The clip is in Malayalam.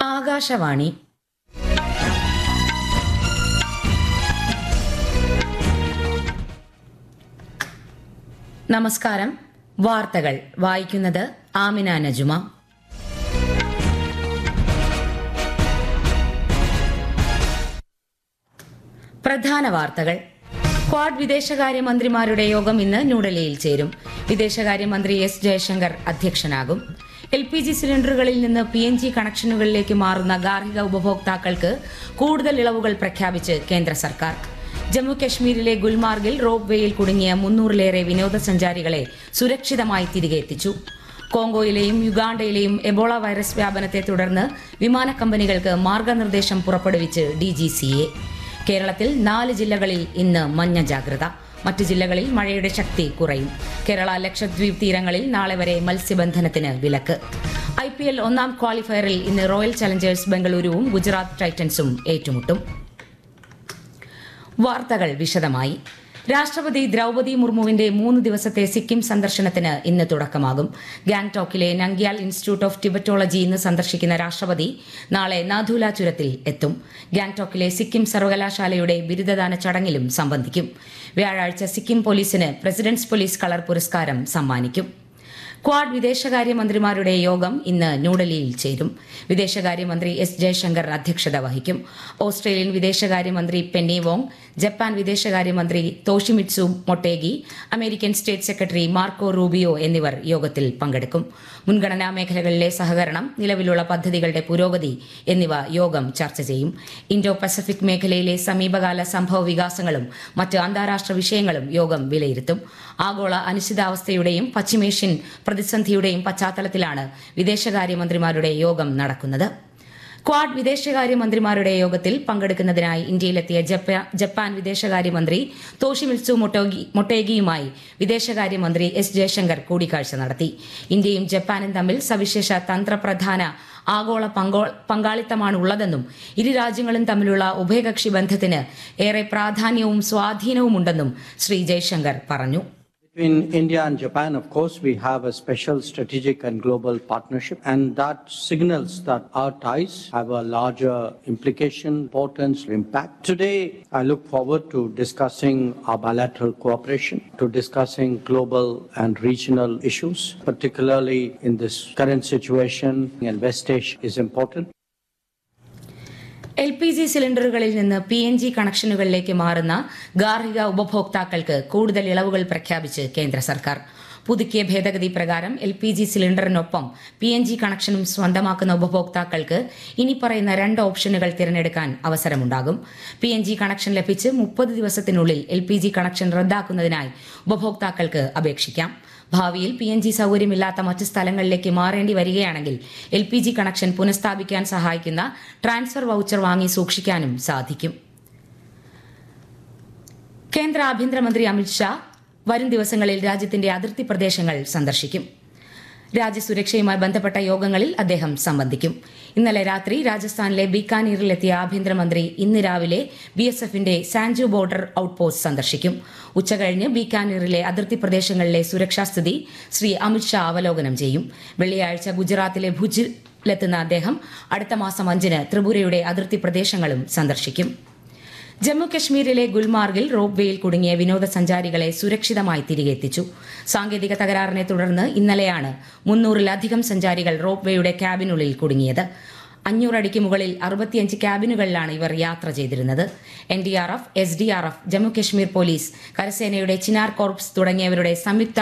ആകാശവാണി നമസ്കാരം വാർത്തകൾ വായിക്കുന്നത് ആമിന നജുമ പ്രധാന വാർത്തകൾ ക്വാഡ് വിദേശകാര്യമന്ത്രിമാരുടെ യോഗം ഇന്ന് ന്യൂഡൽഹിയിൽ ചേരും വിദേശകാര്യമന്ത്രി എസ് ജയശങ്കർ അധ്യക്ഷനാകും എൽ പി ജി സിലിണ്ടറുകളിൽ നിന്ന് പി എൻ ജി കണക്ഷനുകളിലേക്ക് മാറുന്ന ഗാർഹിക ഉപഭോക്താക്കൾക്ക് കൂടുതൽ ഇളവുകൾ പ്രഖ്യാപിച്ച് കേന്ദ്ര സർക്കാർ ജമ്മു കശ്മീരിലെ ഗുൽമാർഗിൽ റോപ്പ് വേയിൽ കുടുങ്ങിയ മുന്നൂറിലേറെ വിനോദസഞ്ചാരികളെ സുരക്ഷിതമായി തിരികെ എത്തിച്ചു കോങ്കോയിലെയും യുഗാണ്ടയിലെയും എബോള വൈറസ് വ്യാപനത്തെ തുടർന്ന് വിമാന കമ്പനികൾക്ക് മാർഗനിർദ്ദേശം പുറപ്പെടുവിച്ച് ഡിജിസിഎ കേരളത്തിൽ നാല് ജില്ലകളിൽ ഇന്ന് മഞ്ഞ ജാഗ്രത മറ്റ് ജില്ലകളിൽ മഴയുടെ ശക്തി കുറയും കേരള ലക്ഷദ്വീപ് തീരങ്ങളിൽ നാളെ വരെ മത്സ്യബന്ധനത്തിന് വിലക്ക് ഐ പി എൽ ഒന്നാം ക്വാളിഫയറിൽ ഇന്ന് റോയൽ ചലഞ്ചേഴ്സ് ബംഗളൂരുവും ഗുജറാത്ത് ടൈറ്റൻസും ഏറ്റുമുട്ടും വാർത്തകൾ വിശദമായി രാഷ്ട്രപതി ദ്രൗപതി മുർമുവിന്റെ മൂന്ന് ദിവസത്തെ സിക്കിം സന്ദർശനത്തിന് ഇന്ന് തുടക്കമാകും ഗാംഗ്ടോക്കിലെ നംഗ്യാൽ ഇൻസ്റ്റിറ്റ്യൂട്ട് ഓഫ് ടിബറ്റോളജി ഇന്ന് സന്ദർശിക്കുന്ന രാഷ്ട്രപതി നാളെ നാഥുല ചുരത്തിൽ എത്തും ഗാംഗ്ടോക്കിലെ സിക്കിം സർവകലാശാലയുടെ ബിരുദദാന ചടങ്ങിലും സംബന്ധിക്കും വ്യാഴാഴ്ച സിക്കിം പോലീസിന് പ്രസിഡന്റ്സ് പോലീസ് കളർ പുരസ്കാരം സമ്മാനിക്കും ക്വാഡ് വിദേശകാര്യമന്ത്രിമാരുടെ യോഗം ഇന്ന് ന്യൂഡൽഹിയിൽ ചേരും വിദേശകാര്യമന്ത്രി എസ് ജയശങ്കർ അധ്യക്ഷത വഹിക്കും ഓസ്ട്രേലിയൻ വിദേശകാര്യമന്ത്രി പെന്നി വോങ് ജപ്പാൻ വിദേശകാര്യമന്ത്രി Toshimitsu Motegi American state secretary Marco Rubio എന്നിവർ യോഗത്തിൽ പങ്കെടുക്കും മുൻഗണനാ മേഖലകളിലെ സഹകരണം നിലവിലുള്ള പദ്ധതികളുടെ പുരോഗതി എന്നിവ യോഗം ചർച്ച ചെയ്യും ഇൻഡോ പസഫിക് മേഖലയിലെ സമീപകാല സംഭവ വികാസങ്ങളും മറ്റ് അന്താരാഷ്ട്ര വിഷയങ്ങളും യോഗം വിലയിരുത്തും ആഗോള അനിശ്ചിതാവസ്ഥയുടെയും പശ്ചിമേഷ്യൻ പ്രതിസന്ധിയുടെയും പശ്ചാത്തലത്തിലാണ് വിദേശകാര്യമന്ത്രിമാരുടെ യോഗം നടക്കുന്നത് ക്വാഡ് വിദേശകാര്യമന്ത്രിമാരുടെ യോഗത്തിൽ പങ്കെടുക്കുന്നതിനായി ഇന്ത്യയിലെത്തിയ ജപ്പാ- ജപ്പാൻ വിദേശകാര്യമന്ത്രി തോഷിമിത്സു മൊട്ടോഗി മൊട്ടേഗിയുമായി വിദേശകാര്യമന്ത്രി എസ് ജയശങ്കർ കൂടിക്കാഴ്ച നടത്തി ഇന്ത്യയും ജപ്പാനും തമ്മിൽ സവിശേഷ തന്ത്രപ്രധാന ആഗോള പങ്കോ- പങ്കാളിത്തമാണ് ഉള്ളതെന്നും ഇരു രാജ്യങ്ങളും തമ്മിലുള്ള ഉഭയകക്ഷി ബന്ധത്തിന് ഏറെ പ്രാധാന്യവും സ്വാധീനവുമുണ്ടെന്നും ശ്രീ ജയശങ്കർ പറഞ്ഞു Between India and Japan, of course, we have a special strategic and global partnership, and that signals that our ties have a larger implication, importance, impact. Today, I look forward to discussing our bilateral cooperation, to discussing global and regional issues, particularly in this current situation, and West Asia is important. L P G സിലിണ്ടറുകളിൽ നിന്ന് പി എൻ ജി കണക്ഷനുകളിലേക്ക് മാറുന്ന ഗാർഹിക ഉപഭോക്താക്കൾക്ക് കൂടുതൽ ഇളവുകൾ പ്രഖ്യാപിച്ച് കേന്ദ്ര സർക്കാർ പുതുക്കിയ ഭേദഗതി പ്രകാരം എൽ പി ജി സിലിണ്ടറിനൊപ്പം പി എൻ ജി കണക്ഷനും സ്വന്തമാക്കുന്ന ഉപഭോക്താക്കൾക്ക് ഇനി പറയുന്ന രണ്ട് ഓപ്ഷനുകൾ തിരഞ്ഞെടുക്കാൻ അവസരമുണ്ടാകും പി എൻ ജി കണക്ഷൻ ലഭിച്ച് മുപ്പത് ദിവസത്തിനുള്ളിൽ എൽ പി ജി കണക്ഷൻ റദ്ദാക്കുന്നതിനായി ഉപഭോക്താക്കൾക്ക് അപേക്ഷിക്കാം ഭാവിയിൽ പി എൻ ജി സൗകര്യമില്ലാത്ത മറ്റ് സ്ഥലങ്ങളിലേക്ക് മാറേണ്ടി വരികയാണെങ്കിൽ എൽ പി ജി കണക്ഷൻ പുനഃസ്ഥാപിക്കാൻ സഹായിക്കുന്ന ട്രാൻസ്ഫർ വൗച്ചർ വാങ്ങി സൂക്ഷിക്കാനും സാധിക്കും കേന്ദ്ര ആഭ്യന്തരമന്ത്രി അമിത്ഷാ വരും ദിവസങ്ങളിൽ രാജ്യത്തിന്റെ അതിർത്തി പ്രദേശങ്ങൾ സന്ദർശിക്കും രാജ്യസുരക്ഷയുമായി ബന്ധപ്പെട്ട യോഗങ്ങളിൽ അദ്ദേഹം സംബന്ധിക്കും ഇന്നലെ രാത്രി രാജസ്ഥാനിലെ ബീക്കാനീറിലെത്തിയ ആഭ്യന്തരമന്ത്രി ഇന്ന് രാവിലെ ബി എസ് എഫിന്റെ സാൻജു ബോർഡർ ഔട്ട്പോസ്റ്റ് സന്ദർശിക്കും ഉച്ചകഴിഞ്ഞ് ബീക്കാനീറിലെ അതിർത്തി പ്രദേശങ്ങളിലെ സുരക്ഷാസ്ഥിതി ശ്രീ അമിത്ഷാ അവലോകനം ചെയ്യും വെള്ളിയാഴ്ച ഗുജറാത്തിലെ ഭുജിലെത്തുന്ന അദ്ദേഹം അടുത്ത മാസം അഞ്ചിന് ത്രിപുരയുടെ അതിർത്തി പ്രദേശങ്ങളും സന്ദർശിക്കും ജമ്മു കശ്മീരിലെ ഗുൽമാർഗിൽ റോപ്പ് വേയിൽ കുടുങ്ങിയ വിനോദസഞ്ചാരികളെ സുരക്ഷിതമായി തിരികെ എത്തിച്ചു സാങ്കേതിക തകരാറിനെ തുടർന്ന് ഇന്നലെയാണ് മുന്നൂറിലധികം സഞ്ചാരികൾ റോപ്പ് വേയുടെ ക്യാബിനുള്ളിൽ കുടുങ്ങിയത് അഞ്ഞൂറടിക്ക് മുകളിൽ അറുപത്തിയഞ്ച് ക്യാബിനുകളിലാണ് ഇവർ യാത്ര ചെയ്തിരുന്നത് N D R F S D R F Jammu Kashmir police കരസേനയുടെ ചിനാർ കോർപ്സ് തുടങ്ങിയവരുടെ സംയുക്ത